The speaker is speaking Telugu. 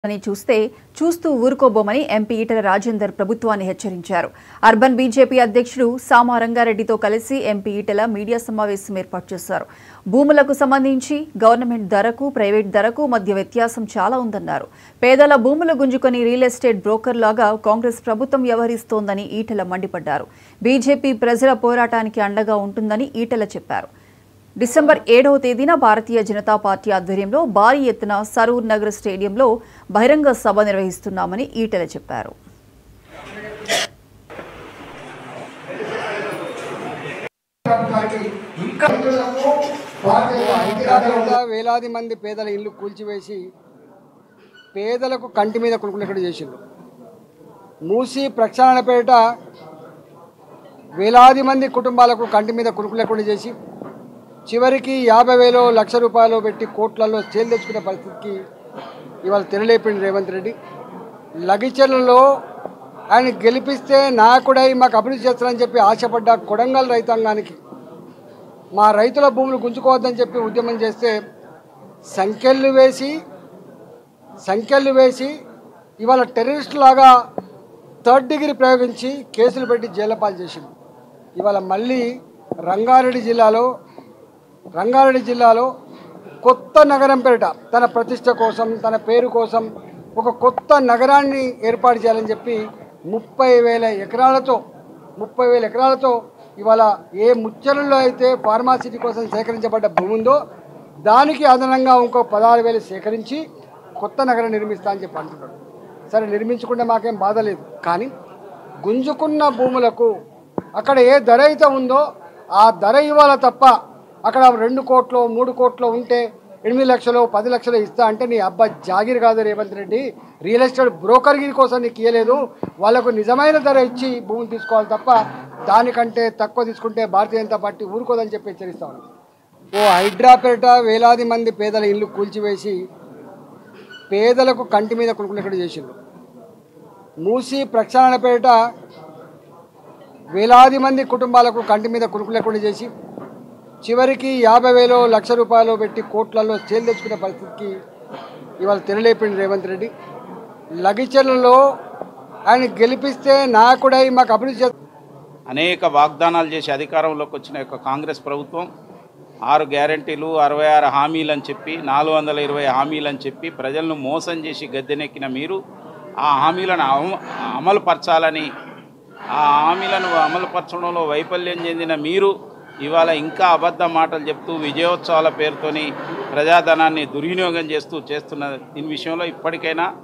అని చూస్తే చూస్తూ ఊరుకోబోమని ఎంపీ ఈటల రాజేందర్ ప్రభుత్వాన్ని హెచ్చరించారు అర్బన్ బీజేపీ అధ్యక్షుడు సామా రంగారెడ్డితో కలిసి ఎంపీ ఈటల మీడియా సమావేశం ఏర్పాటు చేశారు భూములకు సంబంధించి గవర్నమెంట్ ధరకు ప్రైవేట్ ధరకు మధ్య వ్యత్యాసం చాలా ఉందన్నారు పేదల భూములు గుంజుకొని రియల్ ఎస్టేట్ బ్రోకర్ లాగా కాంగ్రెస్ ప్రభుత్వం వ్యవహరిస్తోందని ఈటల మండిపడ్డారు బీజేపీ ప్రజల పోరాటానికి అండగా ఉంటుందని ఈటల చెప్పారు డిసెంబర్ ఏడవ తేదీన భారతీయ జనతా పార్టీ ఆధ్వర్యంలో భారీ ఎత్తున సరూర్ నగర్ స్టేడియంలో బహిరంగ సభ నిర్వహిస్తున్నామని ఈటెల చెప్పారు హైదరాబాద్లో వేలాది మంది పేదల ఇల్లు కూల్చివేసి పేదలకు కంటి మీద కొనుక్కునేటట్టు చేసిండ్రు మూసి ప్రక్షాళనపేట వేలాది మంది కుటుంబాలకు కంటి మీద కొనుక్కులేకుండా చేసి చివరికి యాభై వేలు లక్ష రూపాయలు పెట్టి కోట్లలో చేలు తెచ్చుకునే పరిస్థితికి ఇవాళ తెరలేపిండి రేవంత్ రెడ్డి లగిచర్లలో ఆయన గెలిపిస్తే నాయకుడై మాకు అభివృద్ధి చేస్తారని చెప్పి ఆశపడ్డ కొడంగల్ రైతాంగానికి మా రైతుల భూములు గుంజుకోవద్దని చెప్పి ఉద్యమం చేస్తే సంఖ్యలు వేసి సంఖ్యలు వేసి ఇవాళ టెర్రరిస్ట్ లాగా థర్డ్ డిగ్రీ ప్రయోగించి కేసులు పెట్టి జైలు పాలు చేసింది ఇవాళ మళ్ళీ రంగారెడ్డి జిల్లాలో రంగారెడ్డి జిల్లాలో కొత్త నగరం పేరిట తన ప్రతిష్ట కోసం తన పేరు కోసం ఒక కొత్త నగరాన్ని ఏర్పాటు చేయాలని చెప్పి ముప్పై వేల ఎకరాలతో ముప్పై వేల ఎకరాలతో ఇవాళ ఏ ముచ్చలలో అయితే ఫార్మాసిటీ కోసం సేకరించబడ్డ భూమి ఉందో దానికి అదనంగా ఇంకో పదహారు వేలు సేకరించి కొత్త నగరం నిర్మిస్తా అని చెప్పి అంటున్నాడు సరే నిర్మించుకుంటే మాకేం బాధ లేదు కానీ గుంజుకున్న భూములకు అక్కడ ఏ ధర అయితే ఉందో ఆ ధర ఇవ్వాలి తప్ప అక్కడ రెండు కోట్లు మూడు కోట్లు ఉంటే ఎనిమిది లక్షలు పది లక్షలు ఇస్తా అంటే నీ అబ్బా జాగిరి కాదు రేవంత్ రెడ్డి రియల్ ఎస్టేట్ బ్రోకర్గిరి కోసం నీకు ఇవ్వలేదు వాళ్ళకు నిజమైన ధర ఇచ్చి భూమిని తీసుకోవాలి తప్ప దానికంటే తక్కువ తీసుకుంటే భారతీయ జనతా పార్టీ ఊరుకోదని చెప్పి హెచ్చరిస్తా ఉన్నాం ఓ హైడ్రాపేట వేలాది మంది పేదల ఇల్లు కూల్చివేసి పేదలకు కంటి మీద కొనుక్కునేటట్టు చేసిండ్రు మూసి ప్రక్షాళనపేట వేలాది మంది కుటుంబాలకు కంటి మీద కొనుక్కులేకుండా చేసి చివరికి యాభై వేలు లక్ష రూపాయలు పెట్టి కోట్లలో చేలు తెచ్చుకునే పరిస్థితికి ఇవాళ తెరలేపిండి రేవంత్ రెడ్డి లగిచర్లలో ఆయన గెలిపిస్తే నాయకుడై మాకు అభివృద్ధి చేస్తా అనేక వాగ్దానాలు చేసి అధికారంలోకి వచ్చిన యొక్క కాంగ్రెస్ ప్రభుత్వం ఆరు గ్యారంటీలు అరవై ఆరు హామీలు అని చెప్పి నాలుగు వందల ఇరవై హామీలు అని చెప్పి ప్రజలను మోసం చేసి గద్దెనెక్కిన మీరు ఆ హామీలను అమ అమలు పరచాలని ఆ హామీలను అమలుపరచడంలో వైఫల్యం చెందిన మీరు ఇవాళ ఇంకా అబద్ధ మాటలు చెప్తూ విజయోత్సవాల పేరుతోని ప్రజాధనాన్ని దుర్వినియోగం చేస్తూ చేస్తున్న దీని విషయంలో ఇప్పటికైనా